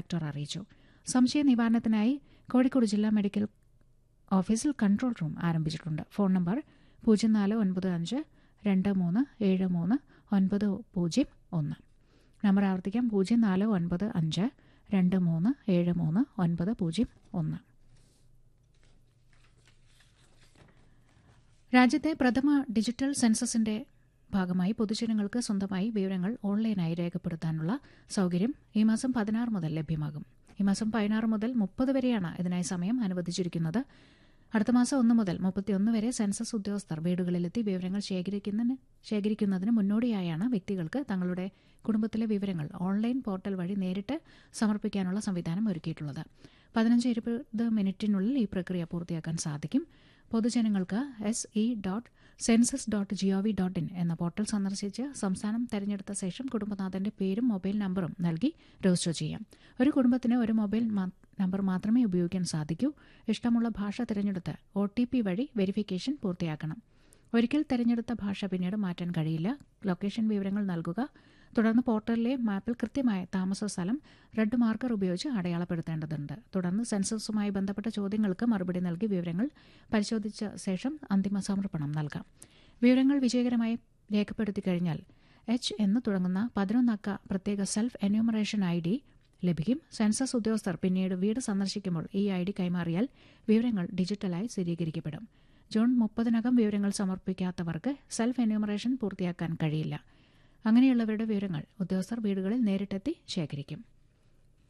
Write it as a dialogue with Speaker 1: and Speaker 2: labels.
Speaker 1: collector അറിയിച്ചു സംശയ നിവാരണത്തിനായി കോഴിക്കോട് ജില്ലാ മെഡിക്കൽ ഓഫീസിൽ കൺട്രോൾ റൂം ആരംഭിച്ചിട്ടുണ്ട് ഫോൺ നമ്പർ പൂജ്യം നാല് ഒൻപത് അഞ്ച് രണ്ട് മൂന്ന് ഏഴ് മൂന്ന് ഒൻപത് പൂജ്യം ഒന്ന് നമ്പർ ആവർത്തിക്കാം പൂജ്യം നാല് ഒൻപത് അഞ്ച് രണ്ട് മൂന്ന് ഏഴ് മൂന്ന് ഒൻപത് പൂജ്യം ഒന്ന് രാജ്യത്തെ പ്രഥമ ഡിജിറ്റൽ സെൻസസിന്റെ ഭാഗമായി പൊതുജനങ്ങൾക്ക് സ്വന്തമായി വിവരങ്ങൾ ഓൺലൈനായി രേഖപ്പെടുത്താനുള്ള സൗകര്യം ഈ മാസം പതിനാറ് മുതൽ ലഭ്യമാകും ഈ മാസം പതിനാറ് മുതൽ മുപ്പത് വരെയാണ് ഇതിനായി സമയം അനുവദിച്ചിരിക്കുന്നത് അടുത്ത മാസം ഒന്ന് മുതൽ മുപ്പത്തിയൊന്ന് വരെ സെൻസസ് ഉദ്യോഗസ്ഥർ വീടുകളിലെത്തി വിവരങ്ങൾ ശേഖരിക്കുന്നതിന് ശേഖരിക്കുന്നതിന് മുന്നോടിയായാണ് വ്യക്തികൾക്ക് തങ്ങളുടെ കുടുംബത്തിലെ വിവരങ്ങൾ ഓൺലൈൻ പോർട്ടൽ വഴി നേരിട്ട് സമർപ്പിക്കാനുള്ള സംവിധാനം ഒരുക്കിയിട്ടുള്ളത് പതിനഞ്ച് ഇരുപത് മിനിറ്റിനുള്ളിൽ ഈ പ്രക്രിയ പൂർത്തിയാക്കാൻ സാധിക്കും പൊതുജനങ്ങൾക്ക് S E dot census dot G O V dot in എന്ന പോർട്ടൽ സന്ദർശിച്ച് സംസ്ഥാനം തെരഞ്ഞെടുത്ത ശേഷം കുടുംബനാഥന്റെ പേരും മൊബൈൽ നമ്പറും നൽകി രജിസ്റ്റർ ചെയ്യാം ഒരു കുടുംബത്തിന് ഒരു മൊബൈൽ നമ്പർ മാത്രമേ ഉപയോഗിക്കാൻ സാധിക്കൂ ഇഷ്ടമുള്ള ഭാഷ തിരഞ്ഞെടുത്ത് ഒ ടി പി വഴി വെരിഫിക്കേഷൻ പൂർത്തിയാക്കണം ഒരിക്കൽ തിരഞ്ഞെടുത്ത ഭാഷ പിന്നീട് മാറ്റാൻ കഴിയില്ല ലൊക്കേഷൻ വിവരങ്ങൾ നൽകുക തുടർന്ന് പോർട്ടലിലെ മാപ്പിൽ കൃത്യമായ താമസ സ്ഥലം റെഡ് മാർക്കർ ഉപയോഗിച്ച് അടയാളപ്പെടുത്തേണ്ടതുണ്ട് തുടർന്ന് സെൻസസുമായി ബന്ധപ്പെട്ട ചോദ്യങ്ങൾക്ക് മറുപടി നൽകി വിവരങ്ങൾ പരിശോധിച്ച ശേഷം അന്തിമ സമർപ്പണം നൽകാം വിവരങ്ങൾ വിജയകരമായി രേഖപ്പെടുത്തി കഴിഞ്ഞാൽ എച്ച് എന്ന് തുടങ്ങുന്ന പതിനൊന്നക്ക പ്രത്യേക സെൽഫ് എന്യൂമറേഷൻ ഐ ഡി ലഭിക്കും സെൻസസ് ഉദ്യോഗസ്ഥർ പിന്നീട് വീട് സന്ദർശിക്കുമ്പോൾ ഈ ഐ ഡി കൈമാറിയാൽ വിവരങ്ങൾ ഡിജിറ്റലായി സ്ഥിരീകരിക്കപ്പെടും ജൂൺ മുപ്പതിനകം വിവരങ്ങൾ സമർപ്പിക്കാത്തവർക്ക് സെൽഫ് എന്യൂമറേഷൻ പൂർത്തിയാക്കാൻ കഴിയില്ല അങ്ങനെയുള്ളവരുടെ വിവരങ്ങൾ ഉദ്യോഗസ്ഥർ വീടുകളിൽ നേരിട്ടെത്തി ശേഖരിക്കും